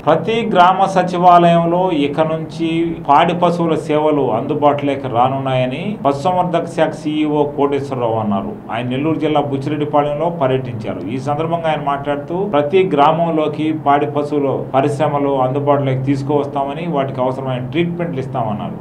ప్రతి గ్రామ సచివాలయంలో ఇక నుంచి పాడి పశువుల సేవలు అందుబాటులోకి రానున్నాయని పశుసంవర్ధక శాఖ సీఈఓ కోటేశ్వరరావు అన్నారు ఆయన నెల్లూరు జిల్లా బుచ్చిరెడ్డిపాళెంలో పర్యటించారు ఈ సందర్భంగా ఆయన మాట్లాడుతూ ప్రతి గ్రామంలోకి పాడి పశువుల పరిశ్రమలు అందుబాటులోకి తీసుకువస్తామని వాటికి అవసరమైన ట్రీట్మెంట్లు ఇస్తామన్నారు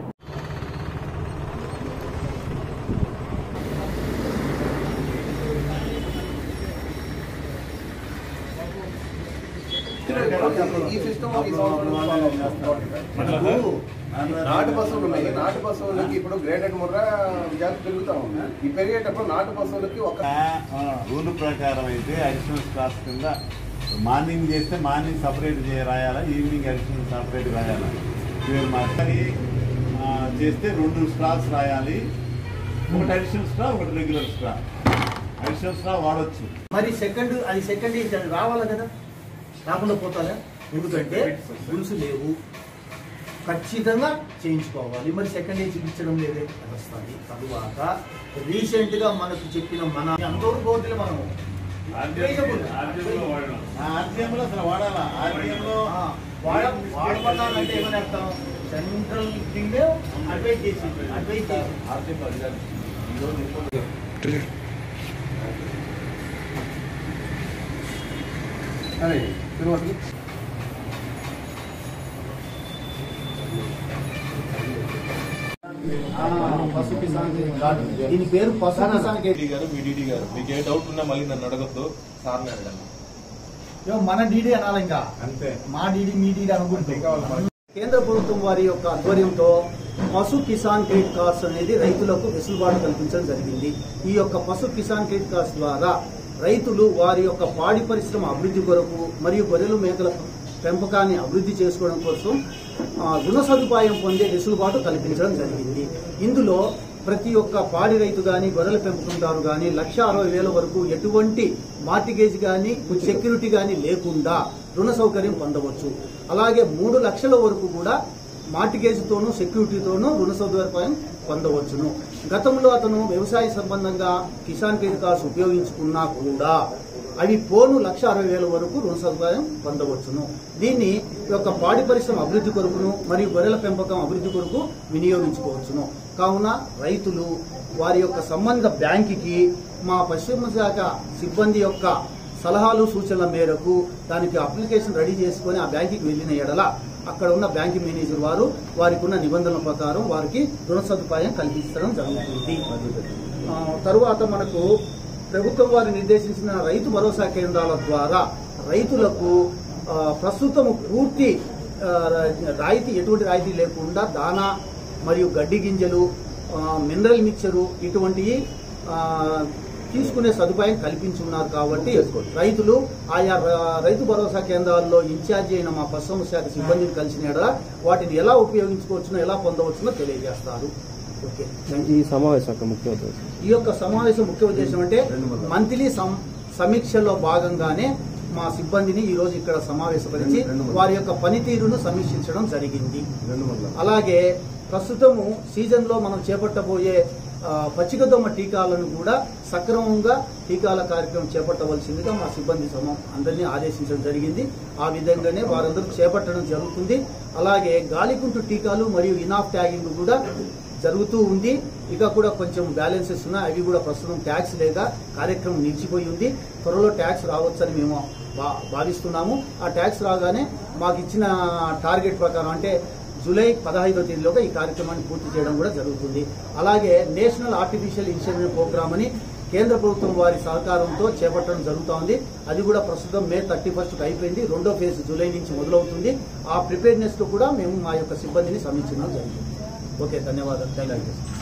ఈ సిస్టమ్ ఈ సంవత్సరం నాటు పశువులు ఉన్నాయి నాటు పశువులకి ఇప్పుడు గ్రేడెడ్ ముర్ర జాతి పెరుగుతా ఉంది ఈ పెరిగేటప్పుడు నాటు పశువులకి ఒక రూల్ ప్రకారం అయితే అడిషనల్ క్లాస్ కింద మార్నింగ్ చేస్తే మార్నింగ్ సపరేట్ చేయ రాయాలా ఈవినింగ్ అడిషనల్ సపరేట్ రాయాలా ఇవి మరి చేస్తే రెండు స్ట్రాస్ రాయాలి ఒకటి అడిషనల్ స్ట్రా ఒకటి రెగ్యులర్ స్ట్రా అడిషనల్ స్ట్రా వాడొచ్చు మరి సెకండ్ అది సెకండ్ ఇది రావాలి కదా రాకుండా పోతారా ఎందుకంటే రూల్స్ లేవు ఖచ్చితంగా చేయించుకోవాలి మరి సెకండ్ ఏజ్ చూపించడం లేదే అది వస్తుంది తరువాత రీసెంట్ గా మనకు చెప్పిన మన అంతవరకు పోతే మనము ఆర్టీఎంలో అసలు వాడాలా ఆర్టీఎంలో ఆ, వాడ వాడమన్నానంటే ఏమని అర్థం సెంట్రల్ థింగ్ అడ్వైజ్ చేసింది అడ్వైజ్ చేసింది అదే తిరుపతి పశు కిసాన్ కార్డు. దీని పేరు పశు కిసాన్ డీడీ గారు మీ డీడీ గారు మీకు ఏ డౌట్ ఉన్నా మళ్ళీ నన్ను అడగద్దు సార్ని అడగండి ఏమో మన డీడీ అనాలి ఇంకా అంతే మా డీడీ మీ డీడీ అనుకుంటే కేంద్ర ప్రభుత్వం వారి యొక్క ఆధ్వర్యంతో పశు కిసాన్ క్రెడిట్ కార్డ్స్ అనేది రైతులకు వెసులుబాటు కల్పించడం జరిగింది ఈ యొక్క పశు కిసాన్ క్రెడిట్ కార్డ్స్ ద్వారా రైతులు వారి యొక్క పాడి పరిశ్రమ అభివృద్ధి కొరకు మరియు గొర్రెలు మేకల పెంపకాన్ని అభివృద్ధి చేసుకోవడం కోసం ఆ, రుణ సదుపాయం పొందే వెసులుబాటు కల్పించడం జరిగింది ఇందులో ప్రతి ఒక్క పాడి రైతు గాని గొర్రెల పెంపకందారు గాని లక్ష అరవై వేల వరకు ఎటువంటి మార్టిగేజ్ గాని సెక్యూరిటీ గాని లేకుండా రుణ సౌకర్యం పొందవచ్చు అలాగే మూడు లక్షల వరకు కూడా మార్టిగేజ్తోనూ సెక్యూరిటీతోనూ రుణ సౌకర్యం పొందవచ్చును గతంలో అతను వ్యవసాయ సంబంధంగా కిసాన్ క్రెడిట్ కార్డ్స్ ఉపయోగించుకున్నా కూడా అవి పోను లక్ష అరవై వేల వరకు రుణ సదుపాయం పొందవచ్చును దీన్ని ఈ యొక్క పాడి పరిశ్రమ అభివృద్ధి కొరకును మరియు గొర్రెల పెంపకం అభివృద్ధి కొరకు వినియోగించుకోవచ్చును కావున రైతులు వారి యొక్క సంబంధ బ్యాంకుకి మా పశ్చిమ శాఖ సిబ్బంది యొక్క సలహాలు సూచనల మేరకు దానికి అప్లికేషన్ రెడీ చేసుకొని ఆ బ్యాంకుకి వెళ్ళిన ఎడల అక్కడ ఉన్న బ్యాంకు మేనేజర్ వారు వారికి ఉన్న నిబంధనల ప్రకారం వారికి రుణ సదుపాయం కల్పించడం జరుగుతుంది ఆ, తరువాత మనకు ప్రభుత్వం వారు నిర్దేశించిన రైతు భరోసా కేంద్రాల ద్వారా రైతులకు ఆ, ప్రస్తుతం పూర్తి ఆ, రాయితీ ఎటువంటి రాయితీ లేకుండా దానా మరియు గడ్డి గింజలు ఆ, మినరల్ మిక్చరు ఇటువంటివి ఆ, తీసుకునే సదుపాయం కల్పించున్నారు కాబట్టి రైతులు ఆయా ర- రైతు భరోసా కేంద్రాల్లో ఇన్ఛార్జి అయిన మా పశుసంవర్ధక శాఖ సిబ్బందిని కలిసిన ఎడల వాటిని ఎలా ఉపయోగించుకోవచ్చునో ఎలా పొందవచ్చునో తెలియజేస్తారు ఓకే థ్యాంక్ యూ. ఈ సమావేశం యొక్క ముఖ్య ఉద్దేశం ఈ యొక్క సమావేశం ముఖ్య ఉద్దేశం అంటే మంత్లీ సం- సమీక్షలో భాగంగానే మా సిబ్బందిని ఈ రోజు ఇక్కడ సమావేశపరిచి వారి యొక్క పనితీరును సమీక్షించడం జరిగింది అలాగే ప్రస్తుతము సీజన్ లో మనం చేపట్టబోయే ఆ, పచ్చికదొమ్మ టీకాలను కూడా సక్రమంగా టీకాల కార్యక్రమం చేపట్టవలసిందిగా మా సిబ్బంది సమం అందరినీ ఆదేశించడం జరిగింది ఆ విధంగానే వారందరూ చేపట్టడం జరుగుతుంది అలాగే గాలికుంటు టీకాలు మరియు ఇనాఫ్ ట్యాగింగ్ కూడా జరుగుతూ ఉంది ఇక కూడా కొంచెం బ్యాలెన్సెస్ ఉన్నాయి అవి కూడా ప్రస్తుతం ట్యాక్స్ లేక కార్యక్రమం నిలిచిపోయి ఉంది త్వరలో ట్యాక్స్ రావచ్చని మేము భా- భావిస్తున్నాము ఆ ట్యాక్స్ రాగానే మాకు ఇచ్చిన టార్గెట్ ప్రకారం అంటే జూలై పదహైదో తేదీలోగా ఈ కార్యక్రమాన్ని పూర్తి చేయడం కూడా జరుగుతుంది అలాగే నేషనల్ ఆర్టిఫిషియల్ ఇన్సెమినేషన్ ప్రోగ్రామ్ అని కేంద్ర ప్రభుత్వం వారి సహకారంతో చేపట్టడం జరుగుతూ ఉంది అది కూడా ప్రస్తుతం మే థర్టీ ఫస్ట్ అయిపోయింది రెండో ఫేజ్ జూలై నుంచి మొదలవుతుంది ఆ ప్రిపేర్నెస్ తో కూడా మేము మా యొక్క సిబ్బందిని సమీక్షించడం జరుగుతుంది ఓకే ధన్యవాదాలు థ్యాంక్ యూ